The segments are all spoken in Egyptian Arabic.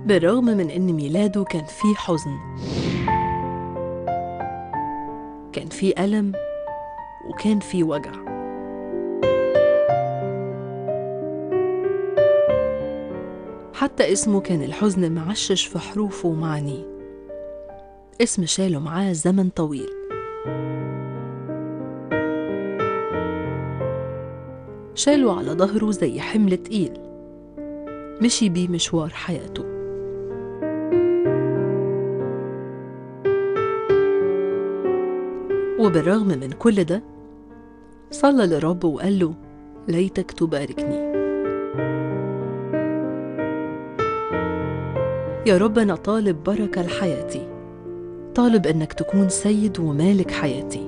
بالرغم من إن ميلاده كان فيه حزن كان فيه ألم وكان فيه وجع حتى اسمه كان الحزن معشش في حروفه ومعانيه اسم شاله معاه زمن طويل شاله على ظهره زي حمل تقيل مشي بيه مشوار حياته وبالرغم من كل ده صلى لربه وقال له ليتك تباركني يا رب أنا طالب بركة لحياتي طالب إنك تكون سيد ومالك حياتي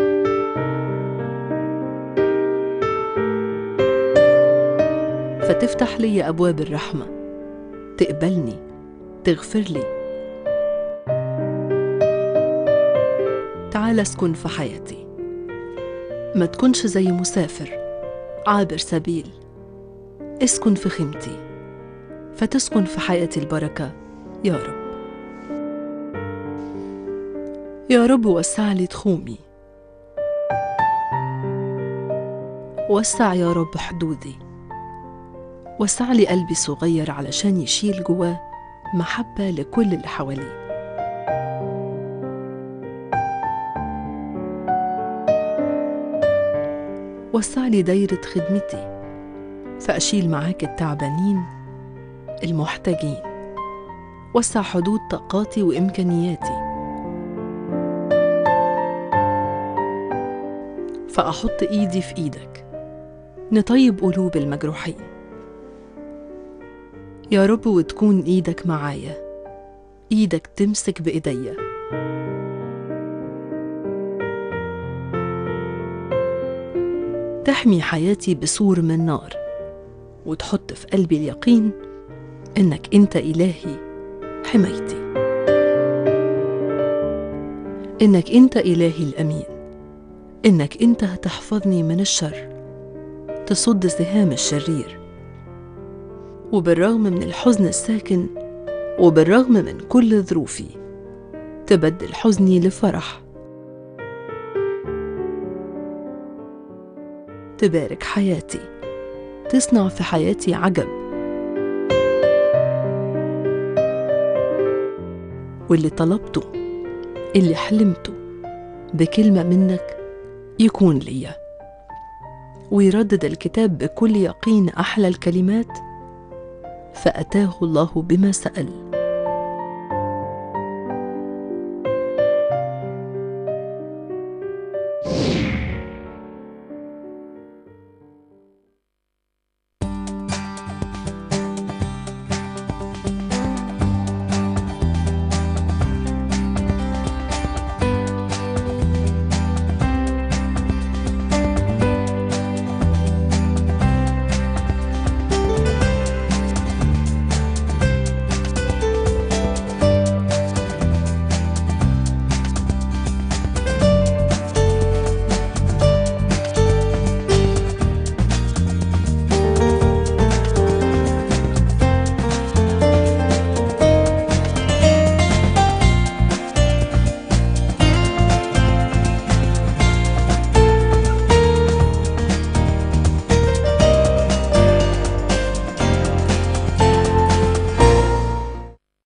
فتفتح لي أبواب الرحمة تقبلني تغفر لي تعال اسكن في حياتي ما تكونش زي مسافر عابر سبيل اسكن في خيمتي فتسكن في حياتي البركة يا رب يا رب وسع لي تخومي وسع يا رب حدودي وسع لي قلبي صغير علشان يشيل جواه محبة لكل اللي حواليه وسع لي دايرة خدمتي فأشيل معاك التعبانين المحتاجين وسع حدود طاقاتي وإمكانياتي فأحط إيدي في إيدك نطيب قلوب المجروحين يا رب وتكون إيدك معايا إيدك تمسك بإيديا تحمي حياتي بسور من نار وتحط في قلبي اليقين إنك أنت إلهي حمايتي إنك أنت إلهي الأمين إنك أنت هتحفظني من الشر تصد سهام الشرير وبالرغم من الحزن الساكن وبالرغم من كل ظروفي تبدل حزني لفرح تبارك حياتي تصنع في حياتي عجب واللي طلبته اللي حلمته بكلمة منك يكون ليا ويردد الكتاب بكل يقين أحلى الكلمات فأتاه الله بما سأل